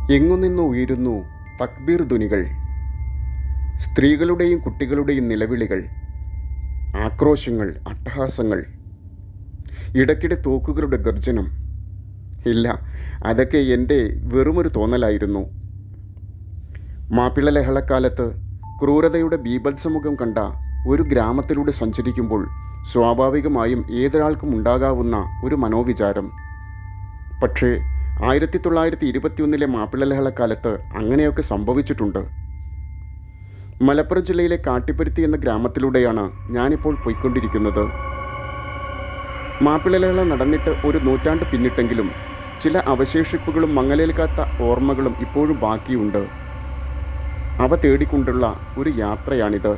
എങ്ങുനിന്നു ഉയരുന്നു തക്ബീർ ധ്വനികൾ സ്ത്രീകളുടെയും കുട്ടികളുടെയും നിലവിളികൾ ആക്രോശങ്ങൾ അട്ടഹാസങ്ങൾ ഇടയ്ക്കിടെ തോക്കുകളുടെ ഗർജനം ഇല്ല അതൊക്കെ എൻ്റെ വെറുമൊരു തോന്നലായിരുന്നു മാപ്പിള ലഹളക്കാലത്ത് ക്രൂരതയുടെ ബീഭത്സമുഖം കണ്ട ഒരു ഗ്രാമത്തിലൂടെ സഞ്ചരിക്കുമ്പോൾ സ്വാഭാവികമായും ഏതൊരാൾക്കും ഉണ്ടാകാവുന്ന ഒരു മനോവിചാരം പക്ഷേ ആയിരത്തി തൊള്ളായിരത്തി ഇരുപത്തിയൊന്നിലെ മാപ്പിള ലഹളക്കാലത്ത് അങ്ങനെയൊക്കെ സംഭവിച്ചിട്ടുണ്ട് മലപ്പുറം ജില്ലയിലെ കാട്ടിപ്പരുത്തി എന്ന ഗ്രാമത്തിലൂടെയാണ് ഞാനിപ്പോൾ പോയിക്കൊണ്ടിരിക്കുന്നത് മാപ്പിള ലഹള നടന്നിട്ട് ഒരു നൂറ്റാണ്ട് പിന്നിട്ടെങ്കിലും ചില അവശേഷിപ്പുകളും മങ്ങലേൽക്കാത്ത ഓർമ്മകളും ഇപ്പോഴും ബാക്കിയുണ്ട് അവ തേടിക്കൊണ്ടുള്ള ഒരു യാത്രയാണിത്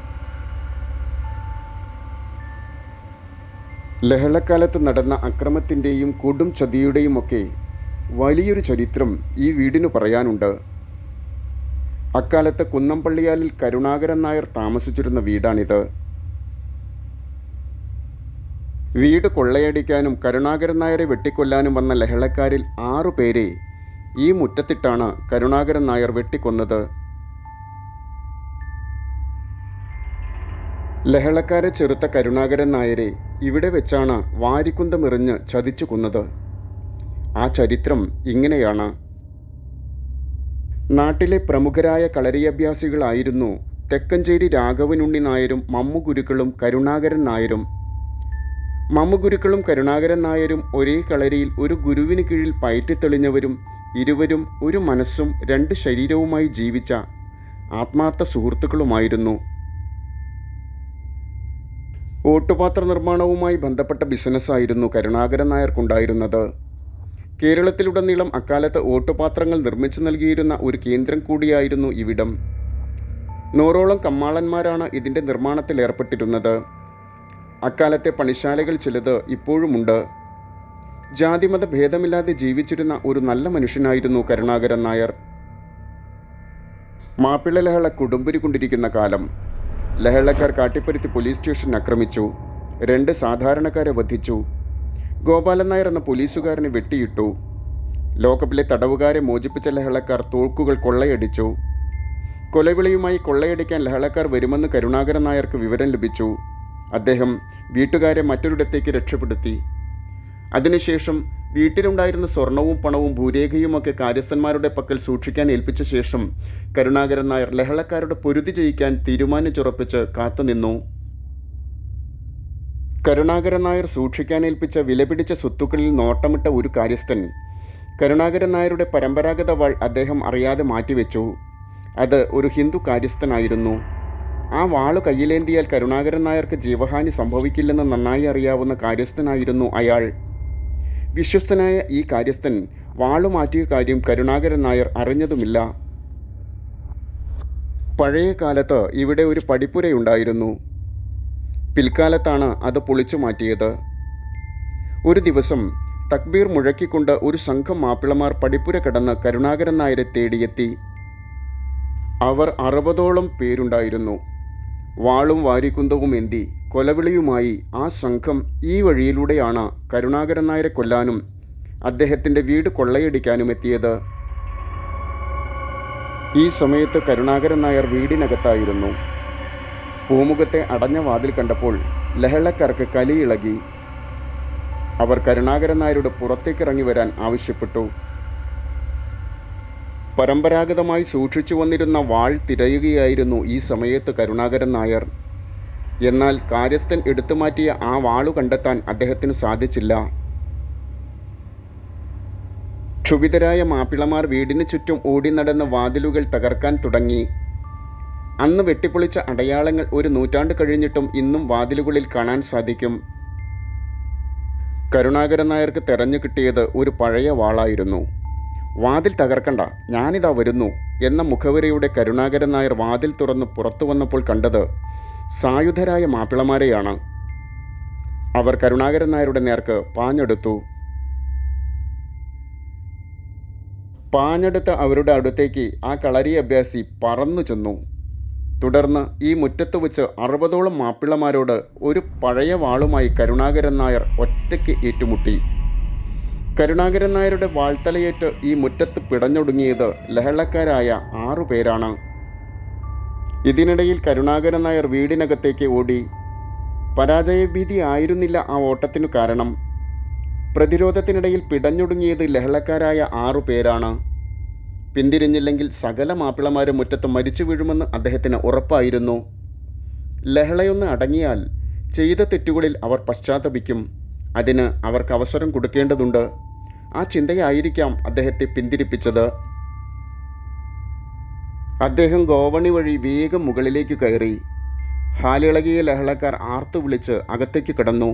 ലഹളക്കാലത്ത് നടന്ന അക്രമത്തിൻ്റെയും കൊടും ചതിയുടെയും ഒക്കെ വലിയൊരു ചരിത്രം ഈ വീടിനു പറയാനുണ്ട് അക്കാലത്ത് കുന്നംപള്ളിയാലിൽ കരുണാകരൻ നായർ താമസിച്ചിരുന്ന വീടാണിത് വീട് കൊള്ളയടിക്കാനും കരുണാകരൻ നായരെ വെട്ടിക്കൊല്ലാനും വന്ന ലഹളക്കാരിൽ ആറു പേരെ ഈ മുറ്റത്തിട്ടാണ് കരുണാകരൻ നായർ വെട്ടിക്കൊന്നത് ലഹളക്കാരെ ചെറുത്ത കരുണാകരൻ നായരെ ഇവിടെ വെച്ചാണ് വാരിക്കുന്തമെറിഞ്ഞ് ചതിച്ചു കൊന്നത് ആ ചരിത്രം ഇങ്ങനെയാണ് നാട്ടിലെ പ്രമുഖരായ കളരിയഭ്യാസികളായിരുന്നു തെക്കഞ്ചേരി രാഘവനുണ്ണി നായരും മമ്മുഗുരുക്കളും കരുണാകരൻ നായരും മമ്മുഗുരുക്കളും കരുണാകരൻ നായരും ഒരേ കളരിയിൽ ഒരു ഗുരുവിന് കീഴിൽ പയറ്റിത്തെളിഞ്ഞവരും ഇരുവരും ഒരു മനസ്സും രണ്ട് ശരീരവുമായി ജീവിച്ച ആത്മാർത്ഥ സുഹൃത്തുക്കളുമായിരുന്നു ഓട്ടുപാത്ര നിർമ്മാണവുമായി ബന്ധപ്പെട്ട ബിസിനസ്സായിരുന്നു കരുണാകരൻ നായർക്കുണ്ടായിരുന്നത് കേരളത്തിലുടനീളം അക്കാലത്ത് ഓട്ടുപാത്രങ്ങൾ നിർമ്മിച്ചു നൽകിയിരുന്ന ഒരു കേന്ദ്രം കൂടിയായിരുന്നു ഇവിടം നൂറോളം കമ്മാളന്മാരാണ് ഇതിൻ്റെ നിർമ്മാണത്തിൽ ഏർപ്പെട്ടിരുന്നത് അക്കാലത്തെ പണിശാലകൾ ചിലത് ഇപ്പോഴുമുണ്ട് ജാതിമത ഭേദമില്ലാതെ ജീവിച്ചിരുന്ന ഒരു നല്ല മനുഷ്യനായിരുന്നു കരുണാകരൻ നായർ മാപ്പിള ലഹള കൊടുമ്പുരി കൊണ്ടിരിക്കുന്ന കാലം ലഹളക്കാർ കാട്ടിപ്പരുത്തി പോലീസ് സ്റ്റേഷൻ ആക്രമിച്ചു രണ്ട് സാധാരണക്കാരെ വധിച്ചു ഗോപാലൻ നായർ എന്ന പോലീസുകാരനെ വെട്ടിയിട്ടു ലോക്കപ്പിലെ തടവുകാരെ മോചിപ്പിച്ച ലഹളക്കാർ തോക്കുകൾ കൊള്ളയടിച്ചു കൊലവിളിയുമായി കൊള്ളയടിക്കാൻ ലഹളക്കാർ വരുമെന്ന് കരുണാകരൻ നായർക്ക് വിവരം ലഭിച്ചു അദ്ദേഹം വീട്ടുകാരെ മറ്റൊരിടത്തേക്ക് രക്ഷപ്പെടുത്തി അതിനുശേഷം വീട്ടിലുണ്ടായിരുന്ന സ്വർണവും പണവും ഭൂരേഖയുമൊക്കെ കാര്യസ്ഥന്മാരുടെ പക്കൽ സൂക്ഷിക്കാൻ ഏൽപ്പിച്ച ശേഷം കരുണാകരൻ നായർ ലഹളക്കാരുടെ പൊരുതി ജയിക്കാൻ തീരുമാനിച്ചുറപ്പിച്ച് കാത്തുനിന്നു കരുണാകരൻ നായർ സൂക്ഷിക്കാൻ ഏൽപ്പിച്ച വിലപിടിച്ച സ്വത്തുക്കളിൽ നോട്ടമിട്ട ഒരു കാര്യസ്ഥൻ കരുണാകരൻ നായരുടെ പരമ്പരാഗത വാൾ അദ്ദേഹം അറിയാതെ മാറ്റിവെച്ചു അത് ഒരു ഹിന്ദു കാര്യസ്ഥനായിരുന്നു ആ വാള് കയ്യിലേന്തിയാൽ കരുണാകരൻ നായർക്ക് ജീവഹാനി സംഭവിക്കില്ലെന്ന് നന്നായി അറിയാവുന്ന കാര്യസ്ഥനായിരുന്നു അയാൾ വിശ്വസ്തനായ ഈ കാര്യസ്ഥൻ വാളു മാറ്റിയ കാര്യം കരുണാകരൻ നായർ അറിഞ്ഞതുമില്ല പഴയ കാലത്ത് ഇവിടെ ഒരു പടിപ്പുരയുണ്ടായിരുന്നു പിൽക്കാലത്താണ് അത് പൊളിച്ചു മാറ്റിയത് ഒരു ദിവസം തക്ബീർ മുഴക്കിക്കൊണ്ട് ഒരു സംഘം മാപ്പിളമാർ പടിപ്പുര കടന്ന് കരുണാകരൻ നായരെ തേടിയെത്തി അവർ അറുപതോളം പേരുണ്ടായിരുന്നു വാളും വാരിക്കുന്തവും എന്തി കൊലവിളിയുമായി ആ സംഘം ഈ വഴിയിലൂടെയാണ് കരുണാകരൻ നായരെ കൊല്ലാനും അദ്ദേഹത്തിൻ്റെ വീട് കൊള്ളയടിക്കാനും എത്തിയത് ഈ സമയത്ത് കരുണാകരൻ നായർ വീടിനകത്തായിരുന്നു പൂമുഖത്തെ അടഞ്ഞ വാതിൽ കണ്ടപ്പോൾ ലഹളക്കാർക്ക് കലിയിളകി അവർ കരുണാകരൻ നായരുടെ പുറത്തേക്കിറങ്ങി വരാൻ ആവശ്യപ്പെട്ടു പരമ്പരാഗതമായി സൂക്ഷിച്ചു വന്നിരുന്ന വാൾ തിരയുകയായിരുന്നു ഈ സമയത്ത് കരുണാകരൻ നായർ എന്നാൽ കാര്യസ്ഥൻ എടുത്തുമാറ്റിയ ആ വാളു കണ്ടെത്താൻ അദ്ദേഹത്തിന് സാധിച്ചില്ല ക്ഷുഭിതരായ മാപ്പിളമാർ വീടിന് ചുറ്റും ഓടി നടന്ന് വാതിലുകൾ തകർക്കാൻ തുടങ്ങി അന്ന് വെട്ടിപ്പൊളിച്ച അടയാളങ്ങൾ ഒരു നൂറ്റാണ്ട് കഴിഞ്ഞിട്ടും ഇന്നും വാതിലുകളിൽ കാണാൻ സാധിക്കും കരുണാകരൻ നായർക്ക് തെരഞ്ഞു കിട്ടിയത് ഒരു പഴയ വാളായിരുന്നു വാതിൽ തകർക്കണ്ട ഞാനിതാ വരുന്നു എന്ന മുഖവരയുടെ കരുണാകരൻ നായർ വാതിൽ തുറന്ന് പുറത്തു വന്നപ്പോൾ കണ്ടത് സായുധരായ മാപ്പിളമാരെയാണ് അവർ കരുണാകരൻ നായരുടെ നേർക്ക് പാഞ്ഞെടുത്തു പാഞ്ഞെടുത്ത അവരുടെ അടുത്തേക്ക് ആ കളരി അഭ്യാസി പറന്നു ചെന്നു തുടർന്ന് ഈ മുറ്റത്ത് വെച്ച് അറുപതോളം മാപ്പിളമാരോട് ഒരു പഴയ വാളുമായി കരുണാകരൻ നായർ ഒറ്റയ്ക്ക് ഏറ്റുമുട്ടി കരുണാകരൻ നായരുടെ വാൾത്തലയേറ്റ് ഈ മുറ്റത്ത് പിടഞ്ഞൊടുങ്ങിയത് ലഹളക്കാരായ ആറു പേരാണ് ഇതിനിടയിൽ കരുണാകരൻ നായർ വീടിനകത്തേക്ക് ഓടി പരാജയഭീതി ആയിരുന്നില്ല ആ ഓട്ടത്തിനു കാരണം പ്രതിരോധത്തിനിടയിൽ പിടഞ്ഞൊടുങ്ങിയത് ലഹളക്കാരായ ആറു പേരാണ് പിന്തിരിഞ്ഞില്ലെങ്കിൽ സകല മാപ്പിളമാരും മുറ്റത്ത് മരിച്ചു വീഴുമെന്ന് അദ്ദേഹത്തിന് ഉറപ്പായിരുന്നു ലഹളയൊന്ന് അടങ്ങിയാൽ ചെയ്ത തെറ്റുകളിൽ അവർ പശ്ചാത്തപിക്കും അതിന് അവർക്ക് അവസരം കൊടുക്കേണ്ടതുണ്ട് ആ ചിന്തയായിരിക്കാം അദ്ദേഹത്തെ പിന്തിരിപ്പിച്ചത് അദ്ദേഹം ഗോവണി വഴി വേഗം മുകളിലേക്ക് കയറി ഹാലിളകിയ ലഹളക്കാർ ആർത്തു വിളിച്ച് അകത്തേക്ക് കിടന്നു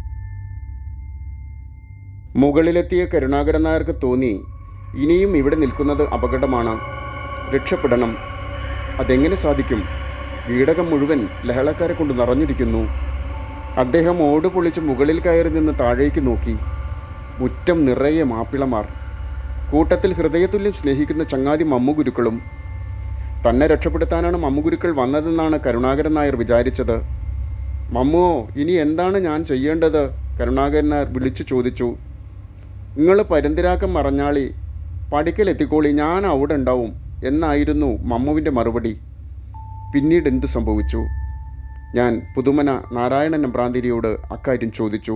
മുകളിലെത്തിയ കരുണാകരൻ നായർക്ക് തോന്നി ഇനിയും ഇവിടെ നിൽക്കുന്നത് അപകടമാണ് രക്ഷപ്പെടണം അതെങ്ങനെ സാധിക്കും വീടകം മുഴുവൻ ലഹളക്കാരെ കൊണ്ട് നിറഞ്ഞിരിക്കുന്നു അദ്ദേഹം ഓട് പൊളിച്ച് മുകളിൽ കയറി നിന്ന് താഴേക്ക് നോക്കി മുറ്റം നിറയെ മാപ്പിളമാർ കൂട്ടത്തിൽ ഹൃദയതുല്യം സ്നേഹിക്കുന്ന ചങ്ങാതി മമ്മുഗുരുക്കളും തന്നെ രക്ഷപ്പെടുത്താനാണ് മമ്മുഗുരുക്കൾ വന്നതെന്നാണ് കരുണാകരൻ നായർ വിചാരിച്ചത് മമ്മുവോ ഇനി എന്താണ് ഞാൻ ചെയ്യേണ്ടത് കരുണാകരൻ നായർ വിളിച്ചു ചോദിച്ചു നിങ്ങൾ പരുന്തിരാക്കം മറഞ്ഞാളി പടിക്കലെത്തിക്കോളി ഞാൻ അവിടെ ഉണ്ടാവും എന്നായിരുന്നു മമ്മുവിൻ്റെ മറുപടി പിന്നീട് എന്ത് സംഭവിച്ചു ഞാൻ പുതുമന നാരായണൻ നമ്പ്രാന്തിരിയോട് അക്കാര്യം ചോദിച്ചു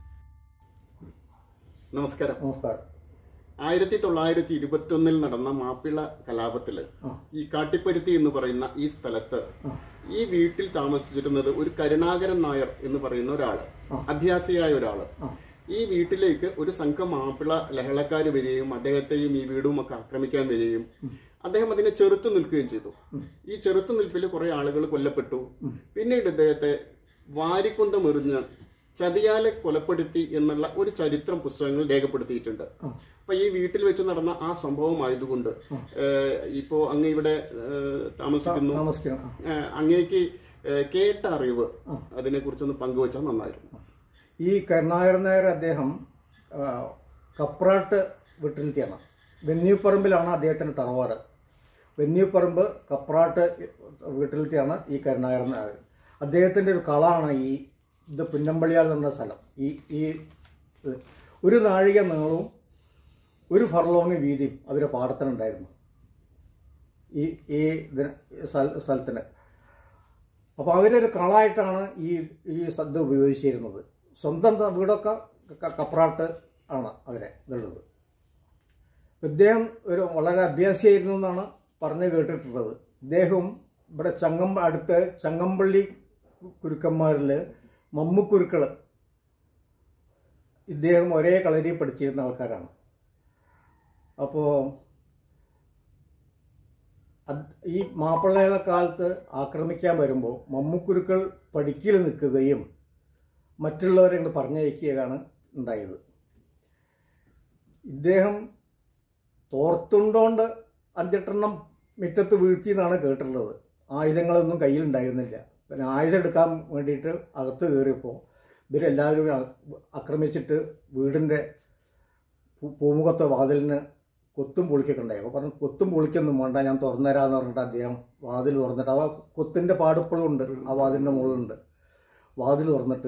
നമസ്കാരം നമസ്കാരം ആയിരത്തി തൊള്ളായിരത്തി ഇരുപത്തി ഒന്നിൽ നടന്ന മാപ്പിള കലാപത്തില് ആ. ഈ കാട്ടിപ്പരുത്തി എന്ന് പറയുന്ന ഈ സ്ഥലത്ത് ആ. ഈ വീട്ടിൽ താമസിച്ചിരുന്നത് ഒരു കരുണാകരൻ നായർ എന്ന് പറയുന്ന ഒരാള് ആ. അഭ്യാസിയായ ഒരാള് ആ. ഈ വീട്ടിലേക്ക് ഒരു സംഘം മാപ്പിള ലഹളക്കാർ വരികയും അദ്ദേഹത്തെയും ഈ വീടും ഒക്കെ ആക്രമിക്കാൻ വരികയും അദ്ദേഹം അതിനെ ചെറുത്തു നിൽക്കുകയും ചെയ്തു ഈ ചെറുത്തു നിൽപ്പിൽ കുറെ ആളുകൾ കൊല്ലപ്പെട്ടു പിന്നീട് ഇദ്ദേഹത്തെ വാരിക്കൊന്തം എറിഞ്ഞ് ചതിയാലെ കൊലപ്പെടുത്തി എന്നുള്ള ഒരു ചരിത്രം പുസ്തകങ്ങൾ രേഖപ്പെടുത്തിയിട്ടുണ്ട് അപ്പൊ ഈ വീട്ടിൽ വെച്ച് നടന്ന ആ സംഭവം ആയതുകൊണ്ട് ഏഹ്, ഇപ്പോ അങ്ങ് ഇവിടെ ഏഹ്, താമസിക്കുന്നു താമസിക്കണം ആ. ഏഹ്, അങ്ങേക്ക് ഏഹ്, കേട്ട അറിവ് അതിനെ കുറിച്ചൊന്ന് പങ്കുവച്ചാൽ നന്നായിരുന്നു ഈ കരുണാകരൻ നായർ അദ്ദേഹം ആ, കപ്രാട്ട് വീട്ടിലത്തെയാണ് വെന്നിപ്പറമ്പിലാണ് അദ്ദേഹത്തിൻ്റെ തറവാട് വെന്നിപ്പറമ്പ് കപ്രാട്ട് വീട്ടിലത്തെയാണ് ഈ കരുണാകരൻ നായർ അദ്ദേഹത്തിൻ്റെ ഒരു കളാണ് ഈ ഇത് പുന്നമ്പള്ളിയാൽ എന്ന സ്ഥലം ഈ ഈ ഇത്. ഒരു നാഴിക നീളവും ഒരു ഫർലോങ് വീതിയും അവരുടെ പാടത്തിനുണ്ടായിരുന്നു ഈ ഈ ഇതിന് സ്ഥല- സ്ഥലത്തിന് അപ്പോൾ അവരൊരു കളായിട്ടാണ് ഈ ഈ സദ്യ ഉപയോഗിച്ചിരുന്നത് സ്വന്തം ത- വീടൊക്കെ ക- കപ്രാട്ട് ആണ് അവരെ ഇതുള്ളത് ഇദ്ദേഹം ഒരു വളരെ അഭ്യാസിയായിരുന്നു എന്നാണ് പറഞ്ഞു കേട്ടിട്ടുള്ളത് ഇദ്ദേഹവും ഇവിടെ ചങ്ങം അടുത്ത് ചങ്ങമ്പള്ളി കുരുക്കന്മാരിൽ മമ്മുക്കുരുക്കൾ ഇദ്ദേഹം ഒരേ കളരി പഠിച്ചിരുന്ന ആൾക്കാരാണ് അപ്പോൾ അത് ഈ മാപ്പിളയുടെ കാലത്ത് ആക്രമിക്കാൻ വരുമ്പോൾ മമ്മുക്കുരുക്കൾ പടിക്കൽ നിൽക്കുകയും മറ്റുള്ളവരെ അങ്ങോട്ട് പറഞ്ഞയക്കുകയാണ് ഉണ്ടായത് ഇദ്ദേഹം തോർത്തുണ്ടോണ്ട് അഞ്ചെട്ടെണ്ണം മുറ്റത്ത് വീഴ്ത്തി എന്നാണ് കേട്ടിട്ടുള്ളത് ആയുധങ്ങളൊന്നും കയ്യിലുണ്ടായിരുന്നില്ല പിന്നെ ആയുധം എടുക്കാൻ വേണ്ടിയിട്ട് അകത്ത് കയറിയപ്പോൾ ഇവരെല്ലാവരും അ- ആക്രമിച്ചിട്ട് വീടിൻ്റെ പൂ- പൂമുഖത്തെ വാതിലിന് കൊത്തും പൊളിക്കൊക്കെ ഉണ്ടായി അപ്പോൾ പറഞ്ഞു കൊത്തും പൊളിക്കൊന്നും വേണ്ട ഞാൻ തുറന്നുതരാന്ന് പറഞ്ഞിട്ട് അദ്ദേഹം വാതിൽ തുറന്നിട്ട് ആ കൊത്തിൻ്റെ പാടിപ്പോഴും ഉണ്ട് ആ വാതിലിൻ്റെ മുകളിലുണ്ട് വാതിൽ തുറന്നിട്ട്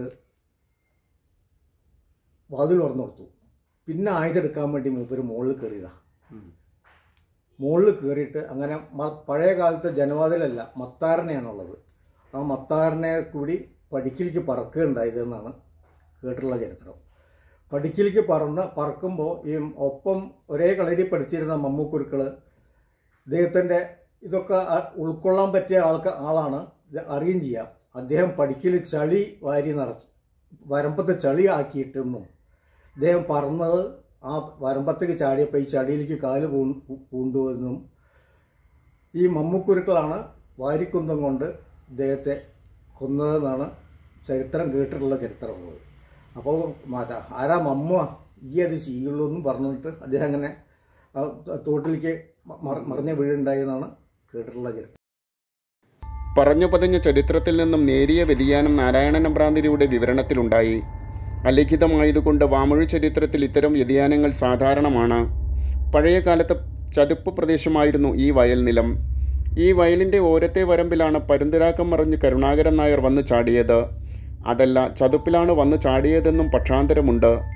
വാതിൽ തുറന്നു കൊടുത്തു പിന്നെ ആയുധം എടുക്കാൻ വേണ്ടി മൂപ്പര് മുകളിൽ കയറിയതാ മുകളിൽ കയറിയിട്ട് അങ്ങനെ മ- പഴയ കാലത്ത് ജനവാതിലല്ല മത്താരനെയാണുള്ളത് ആ മത്താരനെ കൂടി പടിക്കിലേക്ക് പറക്കുകയുണ്ടായത് എന്നാണ് കേട്ടിട്ടുള്ള ചരിത്രം പടിക്കിലേക്ക് പറന്ന് പറക്കുമ്പോൾ ഈ ഒപ്പം ഒരേ കളരി പഠിച്ചിരുന്ന മമ്മൂക്കുരുക്കൾ ഇദ്ദേഹത്തിൻ്റെ ഇതൊക്കെ ആ- ഉൾക്കൊള്ളാൻ പറ്റിയ ആൾക്ക് ആളാണ് ഇത് അറിയുകയും ചെയ്യാം അദ്ദേഹം പടിക്കൽ ചളി വാരി നിറച്ച് വരമ്പത്ത് ചളി ആക്കിയിട്ടെന്നും ഇദ്ദേഹം പറന്നത് ആ വരമ്പത്തേക്ക് ചാടിയപ്പോൾ ഈ ചളിയിലേക്ക് കാല് പൂ പൂണ്ടുവെന്നും ഈ മമ്മുക്കുരുക്കളാണ് വാരിക്കുന്തം കൊണ്ട് ഇദ്ദേഹത്തെ കൊന്നതെന്നാണ് ചരിത്രം കേട്ടിട്ടുള്ള ചരിത്രമുള്ളത് അപ്പോൾ മാറ്റാ ആരാ മമ്മ ഈ അത് ചെയ്യുള്ളൂ എന്നും പറഞ്ഞിട്ട് അദ്ദേഹം അങ്ങനെ ആ തോട്ടിലേക്ക് മ- മറിഞ്ഞ വീഴുണ്ടായി എന്നാണ് കേട്ടിട്ടുള്ള ചരിത്രം പറഞ്ഞു പതിഞ്ഞ ചരിത്രത്തിൽ നിന്നും നേരിയ വ്യതിയാനം നാരായണൻ ഭ്രാന്തിരിയുടെ വിവരണത്തിലുണ്ടായി അലിഖിതമായതുകൊണ്ട് വാമൊഴി ചരിത്രത്തിൽ ഇത്തരം വ്യതിയാനങ്ങൾ സാധാരണമാണ് പഴയ കാലത്ത് ചതുപ്പ് പ്രദേശമായിരുന്നു ഈ വയൽ നിലം ഈ വയലിൻ്റെ ഓരത്തെ വരമ്പിലാണ് പരുന്തുരാക്കം മറിഞ്ഞ് കരുണാകരൻ നായർ വന്ന് ചാടിയത് അതല്ല ചതുപ്പിലാണ് വന്ന് ചാടിയതെന്നും പക്ഷാന്തരമുണ്ട്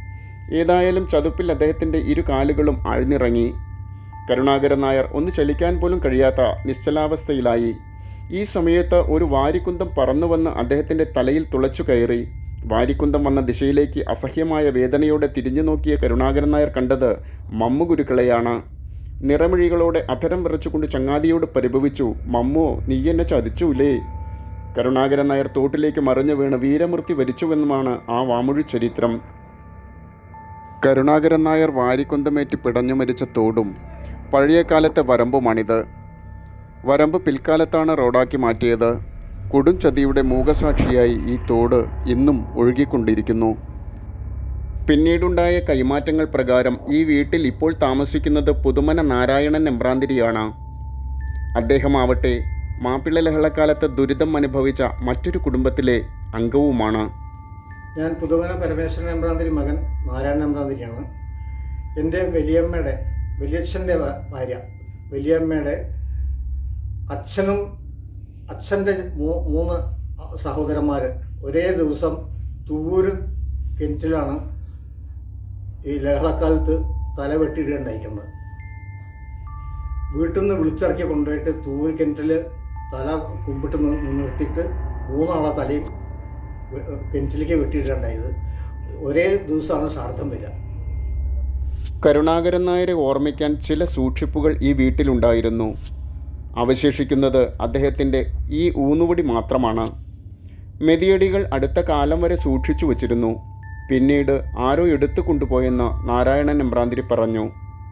ഏതായാലും ചതുപ്പിൽ അദ്ദേഹത്തിൻ്റെ ഇരു കാലുകളും ആഴ്ന്നിറങ്ങി കരുണാകരൻ നായർ ഒന്ന് ചലിക്കാൻ പോലും കഴിയാത്ത നിശ്ചലാവസ്ഥയിലായി ഈ സമയത്ത് ഒരു വാരിക്കുന്തം പറന്നു വന്ന് അദ്ദേഹത്തിൻ്റെ തലയിൽ തുളച്ചു കയറി വാരിക്കുന്തം വന്ന ദിശയിലേക്ക് അസഹ്യമായ വേദനയോടെ തിരിഞ്ഞു നോക്കിയ കരുണാകരൻ നായർ കണ്ടത് മമ്മുഗുരുക്കളെയാണ് നിറമിഴികളോടെ അധരം വിറച്ചുകൊണ്ട് ചങ്ങാതിയോട് പരിഭവിച്ചു മമ്മോ നീ എന്നെ ചതിച്ചൂലേ കരുണാകരൻ നായർ തോട്ടിലേക്ക് മറിഞ്ഞു വീണ് വീരമൃത്യു വരിച്ചുവെന്നുമാണ് ആ വാമൊഴി ചരിത്രം കരുണാകരൻ നായർ വാരിക്കൊന്തമേറ്റ് പിടഞ്ഞു മരിച്ച തോടും പഴയ കാലത്തെ വരമ്പുമാണിത് വരമ്പ് പിൽക്കാലത്താണ് റോഡാക്കി മാറ്റിയത് കൊടും ചതിയുടെ മൂകസാക്ഷിയായി ഈ തോട് ഇന്നും ഒഴുകിക്കൊണ്ടിരിക്കുന്നു പിന്നീടുണ്ടായ കൈമാറ്റങ്ങൾ പ്രകാരം ഈ വീട്ടിൽ ഇപ്പോൾ താമസിക്കുന്നത് പുതുമന നാരായണൻ എമ്പ്രാന്തിരിയാണ് അദ്ദേഹമാവട്ടെ മാപ്പിള ലഹളക്കാലത്ത് ദുരിതം അനുഭവിച്ച മറ്റൊരു കുടുംബത്തിലെ അംഗവുമാണ് ഞാൻ പുതുവന പരമേശ്വരൻ എമ്പ്രാന്തിരി മകൻ നാരായണൻ എമ്പ്രാന്തിരിയാണ് എൻ്റെ വലിയമ്മയുടെ വലിയച്ഛൻ്റെ ഭ- ഭാര്യ വലിയമ്മയുടെ അച്ഛനും അച്ഛൻ്റെ മൂ- മൂന്ന് സഹോദരന്മാർ ഒരേ ദിവസം തൂര് കിണറ്റിലാണ് ഈ ലഹളക്കാലത്ത് തല വെട്ടിയിടുകയുണ്ടായിരിക്കുന്നത് വീട്ടിൽ നിന്ന് വിളിച്ചിറക്കി കൊണ്ടുപോയിട്ട് തൂര് കിണറ്റിൽ തല കുമ്പിട്ട് നി- നിർത്തിയിട്ട് മൂന്നാളെ തലയും വെ- കിണറ്റിലേക്ക് വെട്ടിയിട്ടുണ്ടായത് ഒരേ ദിവസമാണ് ശ്രാദ്ധം വരിക കരുണാകരൻ നായരെ ഓർമ്മിക്കാൻ ചില സൂക്ഷിപ്പുകൾ ഈ വീട്ടിലുണ്ടായിരുന്നു അവശേഷിക്കുന്നത് അദ്ദേഹത്തിൻ്റെ ഈ ഊന്നുവടി മാത്രമാണ് മെതിയടികൾ അടുത്ത കാലം വരെ സൂക്ഷിച്ചു വച്ചിരുന്നു പിന്നീട് ആരോ എടുത്തു കൊണ്ടുപോയെന്ന് നാരായണൻ എമ്പ്രാന്തിരി പറഞ്ഞു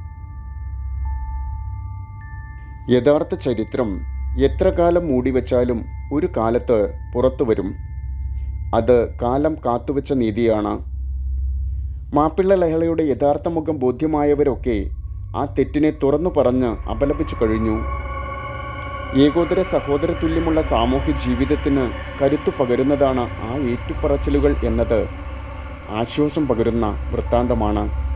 യഥാർത്ഥ ചരിത്രം എത്ര കാലം മൂടിവെച്ചാലും ഒരു കാലത്ത് പുറത്തു വരും അത് കാലം കാത്തുവെച്ച നീതിയാണ് മാപ്പിള ലഹളയുടെ യഥാർത്ഥ മുഖം ബോധ്യമായവരൊക്കെ ആ തെറ്റിനെ തുറന്നു പറഞ്ഞ് അപലപിച്ചു കഴിഞ്ഞു ഏകോദര സഹോദര തുല്യമുള്ള സാമൂഹ്യ ജീവിതത്തിന് കരുത്തു പകരുന്നതാണ് ആ ഏറ്റുപറച്ചിലുകൾ എന്നത് ആശ്വാസം പകരുന്ന വൃത്താന്തമാണ്